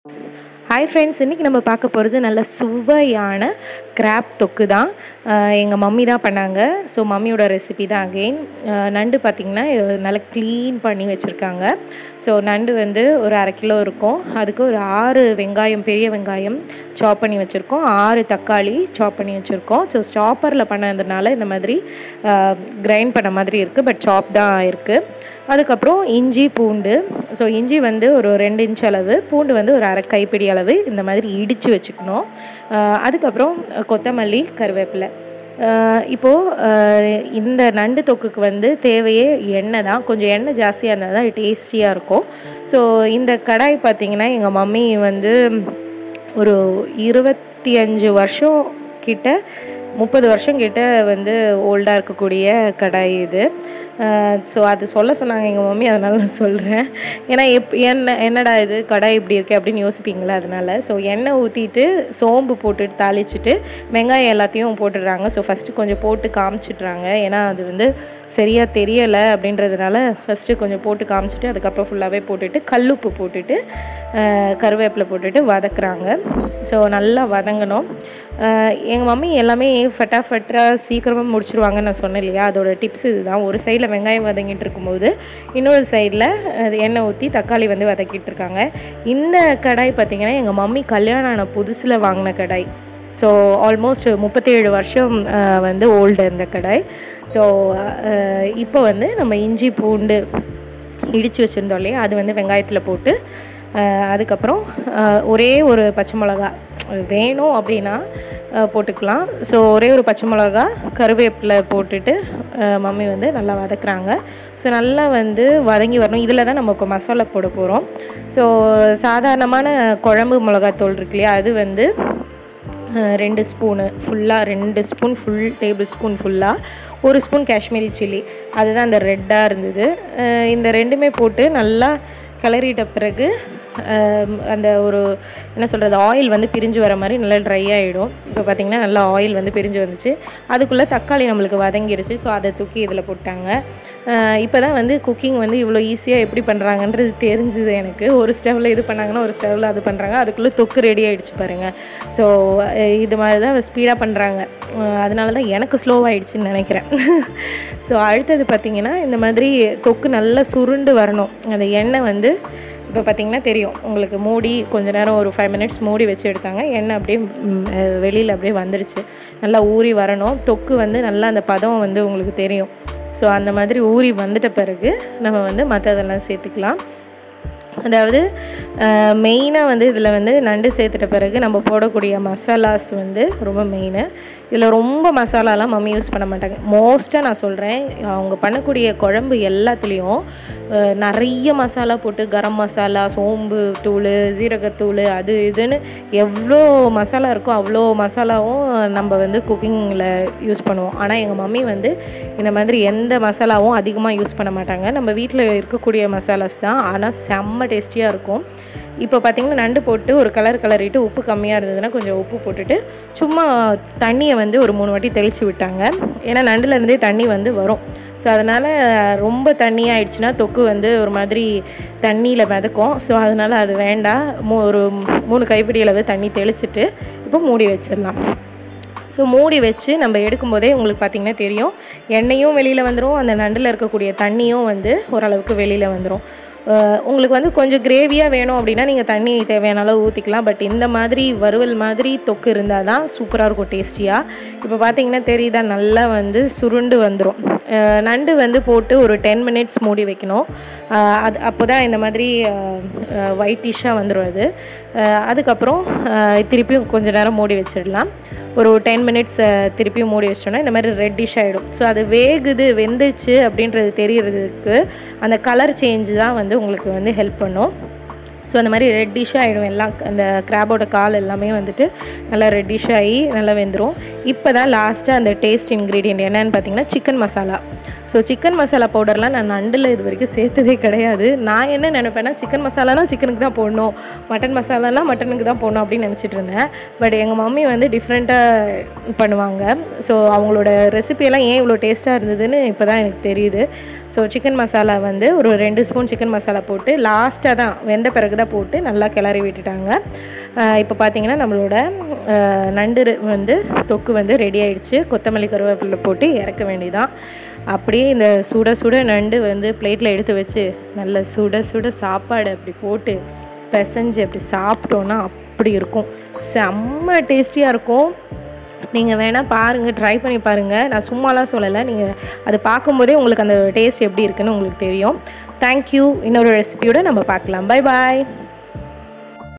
hi friends இன்றைக்கி நம்ம பார்க்க போகிறது நல்ல சுவையான கிராப் தொக்கு தான் எங்கள் மம்மி தான் பண்ணாங்க ஸோ மம்மியோட ரெசிபி தான் அகெயின் நண்டு பார்த்திங்கன்னா நல்லா க்ளீன் பண்ணி வச்சுருக்காங்க ஸோ நண்டு வந்து ஒரு அரை கிலோ இருக்கும் அதுக்கு ஒரு ஆறு வெங்காயம் பெரிய வெங்காயம் சாப் பண்ணி வச்சுருக்கோம் ஆறு தக்காளி சாப் பண்ணி வச்சுருக்கோம் ஸோ சாப்பரில் பண்ணதுனால இந்த மாதிரி கிரைண்ட் பண்ண மாதிரி இருக்குது பட் சாப் தான் இருக்குது அதுக்கப்புறம் இஞ்சி பூண்டு ஸோ இஞ்சி வந்து ஒரு ரெண்டு இன்ச் அளவு பூண்டு வந்து ஒரு அரை கைப்பிடி அளவு இந்த மாதிரி இடித்து வச்சுக்கணும் அதுக்கப்புறம் கொத்தமல்லி கருவேப்பிலை இப்போது இந்த நண்டு தொக்குக்கு வந்து தேவையே எண்ணெய் தான் கொஞ்சம் எண்ணெய் ஜாஸ்தியாக இருந்தால் தான் டேஸ்டியாக இருக்கும் ஸோ இந்த கடாய் பார்த்திங்கன்னா எங்கள் மம்மி வந்து ஒரு இருபத்தி அஞ்சு வருஷம் கிட்ட முப்பது வருஷம் கிட்ட வந்து ஓல்டாக இருக்கக்கூடிய கடாய் இது ஸோ அது சொல்ல சொன்னாங்க எங்கள் மம்மி அதனால நான் சொல்கிறேன் ஏன்னா எப் எண்ணெய் என்னடா இது கடாய் இப்படி இருக்குது அப்படின்னு யோசிப்பீங்களா அதனால ஸோ எண்ணெய் ஊற்றிட்டு சோம்பு போட்டுட்டு தாளிச்சிட்டு வெங்காயம் எல்லாத்தையும் போட்டுடுறாங்க ஸோ ஃபஸ்ட்டு கொஞ்சம் போட்டு காமிச்சிட்றாங்க ஏன்னா அது வந்து சரியாக தெரியலை அப்படின்றதுனால ஃபஸ்ட்டு கொஞ்சம் போட்டு காமிச்சிட்டு அதுக்கப்புறம் ஃபுல்லாகவே போட்டுட்டு கல்லுப்பு போட்டுட்டு கருவேப்பிலை போட்டுட்டு வதக்குறாங்க ஸோ நல்லா வதங்கணும் எங்கள் மம்மி எல்லாமே ஃபட்டாஃபட்டாக சீக்கிரமாக முடிச்சிருவாங்கன்னு நான் சொன்னேன் இல்லையா அதோட டிப்ஸ் இதுதான் ஒரு சைடில் வெங்காயம் வதங்கிட்டு இருக்கும்போது இன்னொரு சைடில் எண்ணெய் ஊற்றி தக்காளி வந்து வதக்கிட்டு இருக்காங்க இந்த கடாய் பார்த்திங்கன்னா எங்கள் மம்மி கல்யாணம் ஆன புதுசில் வாங்கின கடாய் ஸோ ஆல்மோஸ்ட் முப்பத்தேழு வருஷம் வந்து ஓல்டு இந்த கடாய் ஸோ இப்போ வந்து நம்ம இஞ்சி பூண்டு இடித்து வச்சுருந்தோம் இல்லையா அது வந்து வெங்காயத்தில் போட்டு அதுக்கப்புறம் ஒரே ஒரு பச்சை மிளகா வேணும் அப்படின்னா போட்டுக்கலாம் ஸோ ஒரே ஒரு பச்சை மிளகா கருவேப்பிலை போட்டுட்டு மம்மி வந்து நல்லா வதக்குறாங்க ஸோ நல்லா வந்து வதங்கி வரணும் இதில் தான் நம்ம இப்போ மசாலா போட போகிறோம் ஸோ சாதாரணமான குழம்பு மிளகாத்தூள் இருக்கு இல்லையா அது வந்து ரெண்டு ஸ்பூனு ஃபுல்லாக ரெண்டு ஸ்பூன் ஃபுல் டேபிள் ஸ்பூன் ஃபுல்லாக ஒரு ஸ்பூன் காஷ்மீரி சில்லி அதுதான் அந்த ரெட்டாக இருந்தது இந்த ரெண்டுமே போட்டு நல்லா கிளறிட்ட பிறகு அந்த ஒரு என்ன சொல்கிறது ஆயில் வந்து பிரிஞ்சு வர மாதிரி நல்லா ட்ரை ஆகிடும் இப்போ பார்த்திங்கன்னா நல்லா ஆயில் வந்து பிரிஞ்சு வந்துச்சு அதுக்குள்ளே தக்காளி நம்மளுக்கு வதங்கிருச்சு ஸோ அதை தூக்கி இதில் போட்டாங்க இப்போ தான் வந்து குக்கிங் வந்து இவ்வளோ ஈஸியாக எப்படி பண்ணுறாங்கன்றது தெரிஞ்சுது எனக்கு ஒரு ஸ்டவ்வில் இது பண்ணாங்கன்னா ஒரு ஸ்டவ்வில் அது பண்ணுறாங்க அதுக்குள்ளே தொக்கு ரெடி ஆகிடுச்சு பாருங்கள் ஸோ இது மாதிரி தான் ஸ்பீடாக பண்ணுறாங்க அதனால தான் எனக்கு ஸ்லோவாகிடுச்சின்னு நினைக்கிறேன் ஸோ அடுத்தது பார்த்திங்கன்னா இந்த மாதிரி தொக்கு நல்லா சுருண்டு வரணும் அந்த எண்ணெய் வந்து இப்போ பார்த்திங்கன்னா தெரியும் உங்களுக்கு மூடி கொஞ்ச நேரம் ஒரு ஃபைவ் மினிட்ஸ் மூடி வச்சு எடுத்தாங்க எண்ணெய் அப்படியே வெளியில் அப்படியே வந்துடுச்சு நல்லா ஊறி வரணும் தொக்கு வந்து நல்லா அந்த பதம் வந்து உங்களுக்கு தெரியும் ஸோ அந்த மாதிரி ஊறி வந்துட்ட பிறகு நம்ம வந்து மற்றதெல்லாம் சேர்த்துக்கலாம் அதாவது மெயினாக வந்து இதில் வந்து நண்டு சேர்த்துட்ட பிறகு நம்ம போடக்கூடிய மசாலாஸ் வந்து ரொம்ப மெயினு இதில் ரொம்ப மசாலாலாம் மம்மி யூஸ் பண்ண மாட்டாங்க மோஸ்ட்டாக நான் சொல்கிறேன் அவங்க பண்ணக்கூடிய குழம்பு எல்லாத்துலேயும் நிறைய மசாலா போட்டு கரம் மசாலா சோம்பு தூள் ஜீரகத்தூள் அது இதுன்னு எவ்வளோ மசாலா இருக்கோ அவ்வளோ மசாலாவும் நம்ம வந்து குக்கிங்கில் யூஸ் பண்ணுவோம் ஆனால் எங்கள் மம்மி வந்து இந்த மாதிரி எந்த மசாலாவும் அதிகமாக யூஸ் பண்ண மாட்டாங்க நம்ம வீட்டில் இருக்கக்கூடிய மசாலாஸ் தான் ஆனால் செம்ம டேஸ்டியாக இருக்கும் இப்போ பார்த்திங்கன்னா நண்டு போட்டு ஒரு கலர் கலரிட்டு உப்பு கம்மியாக இருந்ததுன்னா கொஞ்சம் உப்பு போட்டுட்டு சும்மா தண்ணியை வந்து ஒரு மூணு வாட்டி தெளித்து விட்டாங்க ஏன்னா நண்டுலேருந்தே தண்ணி வந்து வரும் ஸோ அதனால் ரொம்ப தண்ணியாகிடுச்சுன்னா தொக்கு வந்து ஒரு மாதிரி தண்ணியில் மிதக்கும் ஸோ அதனால் அது வேண்டாம் மூ ஒரு மூணு கைப்பிடி அளவு தண்ணி தெளிச்சிட்டு இப்போ மூடி வச்சிடலாம் ஸோ மூடி வச்சு நம்ம எடுக்கும்போதே உங்களுக்கு பார்த்திங்கன்னா தெரியும் எண்ணெயும் வெளியில் வந்துடும் அந்த நண்டில் இருக்கக்கூடிய தண்ணியும் வந்து ஓரளவுக்கு வெளியில் வந்துடும் உங்களுக்கு வந்து கொஞ்சம் கிரேவியாக வேணும் அப்படின்னா நீங்கள் தண்ணி தேவையான அளவு ஊற்றிக்கலாம் பட் இந்த மாதிரி வறுவல் மாதிரி தொக்கு இருந்தால் தான் சூப்பராக இருக்கும் டேஸ்டியாக இப்போ பார்த்தீங்கன்னா தெரியுதா நல்லா வந்து சுருண்டு வந்துடும் நண்டு வந்து போட்டு ஒரு டென் மினிட்ஸ் மூடி வைக்கணும் அது அப்போ தான் இந்த மாதிரி ஒயிட்டிஷாக வந்துடும் அது அதுக்கப்புறம் திருப்பியும் கொஞ்சம் நேரம் மூடி வச்சிடலாம் ஒரு டென் மினிட்ஸ் திருப்பியும் மூடி வச்சோன்னா இந்த மாதிரி ரெட்டிஷ் ஆகிடும் ஸோ அது வேகுது வெந்துச்சு அப்படின்றது தெரியறதுக்கு அந்த கலர் சேஞ்சு தான் வந்து உங்களுக்கு வந்து ஹெல்ப் பண்ணும் ஸோ அந்த மாதிரி ரெட்டிஷாக ஆகிடும் எல்லாம் அந்த கிராபோட கால் எல்லாமே வந்துட்டு நல்லா ரெட்டிஷ் ஆகி நல்லா வெந்துடும் இப்போ தான் லாஸ்ட்டாக அந்த டேஸ்ட் இன்க்ரீடியன்ட் என்னென்னு பார்த்தீங்கன்னா chicken masala so chicken masala பவுடர்லாம் நான் நண்டில் இது வரைக்கும் சேர்த்ததே கிடையாது நான் என்ன நினைப்பேன்னா சிக்கன் மசாலானா சிக்கனுக்கு தான் போடணும் மட்டன் மசாலானா மட்டனுக்கு தான் போடணும் அப்படின்னு நினச்சிட்டு இருந்தேன் பட் எங்கள் மம்மி வந்து டிஃப்ரெண்ட்டாக பண்ணுவாங்க ஸோ அவங்களோட ரெசிபியெல்லாம் ஏன் இவ்வளோ டேஸ்ட்டாக இருந்ததுன்னு இப்போ தான் எனக்கு தெரியுது ஸோ சிக்கன் மசாலா வந்து ஒரு ரெண்டு ஸ்பூன் சிக்கன் மசாலா போட்டு லாஸ்ட்டாக தான் வெந்த பிறகு தான் போட்டு நல்லா கிளறி விட்டுட்டாங்க இப்போ பார்த்தீங்கன்னா நம்மளோட அஹ், நண்டு ரெ- வந்து தொக்கு வந்து ரெடி ஆயிடுச்சு கொத்தமல்லி கருவேப்பிலை போட்டு இறக்க வேண்டியதான் அப்படியே இந்த சுட சுட நண்டு வந்து பிளேட்டில் எடுத்து வச்சு நல்ல சுட சுட சாப்பாடு அப்படி போட்டு பிசைஞ்சு அப்படி சாப்பிட்டோன்னா அப்படி இருக்கும் செம்ம டேஸ்டியாக இருக்கும் நீங்கள் வேணால் பாருங்கள் ட்ரை பண்ணி பாருங்கள் நான் சும்மாலாம் சொல்லலை நீங்கள் அது பார்க்கும்போதே உங்களுக்கு அந்த டேஸ்ட் எப்படி இருக்குன்னு உங்களுக்கு தெரியும் தேங்க்யூ இன்னொரு ரெசிபியோட நம்ம பார்க்கலாம் பை பாய்